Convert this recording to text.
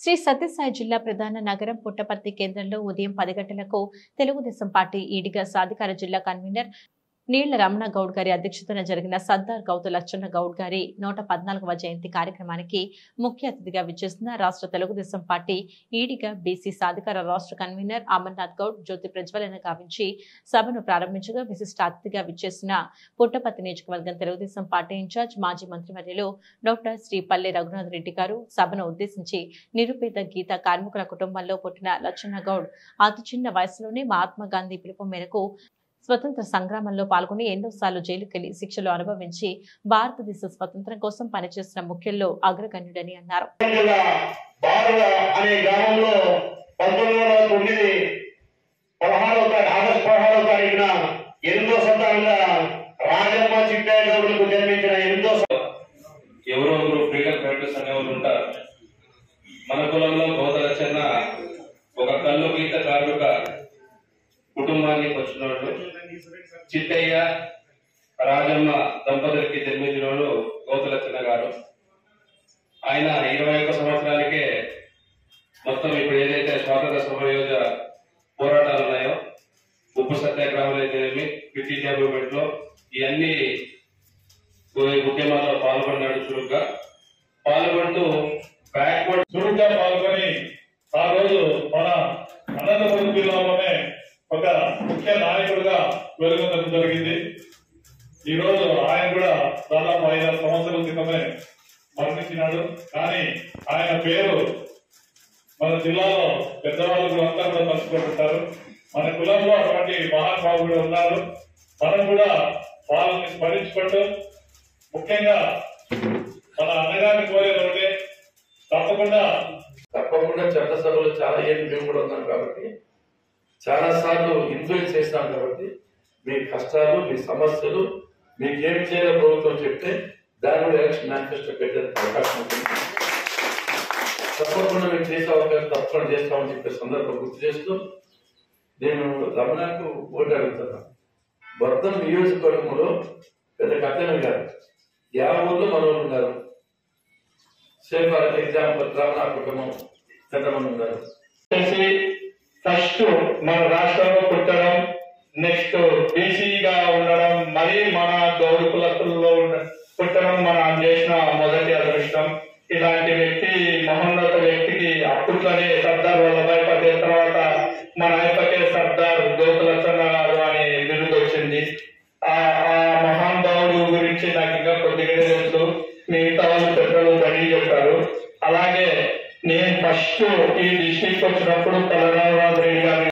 శ్రీ సత్యసాయి జిల్లా ప్రధాన నగరం పుట్టపర్తి కేంద్రంలో ఉదయం పది గంటలకు తెలుగుదేశం పార్టీ ఈడిగా సాధికార జిల్లా కన్వీనర్ నీళ్ల రమణ గౌడ్ గారి అధ్యక్షతన జరిగిన సర్దార్ గౌతు లచ్చన్న గౌడ్ గారి నూట పద్నాలుగవ జయంతి కార్యక్రమానికి ముఖ్య అతిథిగా విచ్చేసిన రాష్ట్ర తెలుగుదేశం పార్టీ ఈడిగా బీసీ సాధికార రాష్ట్ర కన్వీనర్ అమర్నాథ్ గౌడ్ జ్యోతి ప్రజ్వలన గావించి సభను ప్రారంభించగా విశిష్ట అతిథిగా విచ్చేసిన పుట్టపర్తి నియోజకవర్గం తెలుగుదేశం పార్టీ ఇన్ఛార్జ్ మాజీ మంత్రివర్యులు డాక్టర్ శ్రీ పల్లె రఘునాథ్ రెడ్డి గారు సభను ఉద్దేశించి నిరుపేద గీత కార్మికుల కుటుంబంలో పుట్టిన లచ్చన్న గౌడ్ అతి చిన్న వయసులోనే మహాత్మా గాంధీ పిలుపు మేరకు స్వతంత్ర సంగ్రామంలో పాల్గొని ఎన్నోసార్లు జైలుకెళ్లి శిక్షలు అనుభవించి భారతదేశ స్వతంత్రం కోసం పనిచేసిన ముఖ్యుల్లో అగ్రగణ్యుడని అన్నారు జిల్లా బారుల అనే గ్రామంలో పంతొమ్మిది వందల తొమ్మిది పదహారవ తారీఖు ఆగస్టు పదహారవ తారీఖున ఎనిమిదో సంతానంగా రాజమ్మ చిట్టాగౌడులకు జన్మించిన ఎనిమిదో ఎవరో ఒకరు ఫ్రీడమ్ ఫైటర్స్ అనేవాళ్ళు ఉంటారు మన కులంలో గోతల చిన్న ఒక కళ్ళు గీత కార్మిక కుటుంబానికి వచ్చినోళ్ళు చిట్టయ్య రాజమ్మ దంపతులకి జన్మించినోడు గోతల చిన్న గారు ఆయన ఇరవై ఒక్క సంవత్సరాలకే మొత్తం ఇప్పుడు ఏదైతే స్వాతంత్ర సమరయోజ పోరాటాలు ఉన్నాయో ఉప్పు సత్యాగ్రహాలు అయితేనేమి క్విట్ ఇండియా మూవ్మెంట్ లో ఇవన్నీ ఉ- ఉద్యమాల్లో పాల్గొన్నాడు చురుగ్గా పాల్గొంటూ బ్యాక్వర్డ్ చురుగ్గా పాల్గొని ఆ రోజు మన అనంతపురం జిల్లాలోనే ఒక ముఖ్య నాయకుడిగా వెలుగొందడం జరిగింది ఈ రోజు ఆయన కూడా దాదాపు ఐదారు సంవత్సరాల క్రితమే మరణించినాడు కానీ ఆయన పేరు మన జిల్లాలో పెద్దవాళ్ళు కూడా అంతా కూడా మర్చిపోతుంటారు మన కులంలో అటువంటి మహానుభావులు కూడా ఉన్నారు మనం కూడా వాళ్ళని స్మరించుకుంటూ ముఖ్యంగా మన అన్నగారిని కోరేది ఒకటే తప్పకుండా తప్పకుండా చట్టసభలో చాలా ఏళ్ళు మేము కూడా ఉన్నాం కాబట్టి చాలా సార్లు ఇన్ఫ్లుయెన్స్ చేస్తాం కాబట్టి మీ కష్టాలు మీ సమస్యలు మీకు ఏం చేయాలో ప్రభుత్వం చెప్తే దాని కూడా ఎలక్షన్ మేనిఫెస్టో పెట్టేందుకు అవకాశం ఉంటుంది తప్పకుండా మేము చేసే అవకాశం తప్పకుండా చేస్తామని చెప్పే సందర్భం గుర్తు చేస్తూ నేను రమణకు ఓటు అడుగుతున్నా మొత్తం నియోజకవర్గంలో పెద్ద కథనం గారు యాభై ఊళ్ళో మన వాళ్ళు ఉన్నారు సేమ్ ఫర్ ఎగ్జాంపుల్ రమణ కుటుంబం ఎంతమంది ఉన్నారు చేసి ఫస్ట్ మన రాష్ట్రంలో పుట్టడం నెక్స్ట్ బీసీగా ఉండడం మరి మన గౌడు కులస్తుల్లో ఉండ- పుట్టడం మనం చేసిన మొదటి అదృష్టం ఇలాంటి వ్యక్తి మహోన్నత వ్యక్తికి అప్పట్లోనే సర్దార్ వల్లభాయ్ పటేల్ తర్వాత మన అయిపోతే సర్దార్ గోకులచంద్ర గారు అని బిరుదు వచ్చింది ఆ ఆ మహానుభావుడు గురించి నాకు ఇంకా కొద్దిగా తెలుసు మిగతా వాళ్ళు పెద్దలు బడి చెప్పారు అలాగే నేను ఫస్ట్ ఈ డిస్ట్రిక్ట్ వచ్చినప్పుడు కలరావు రెడ్డి గారు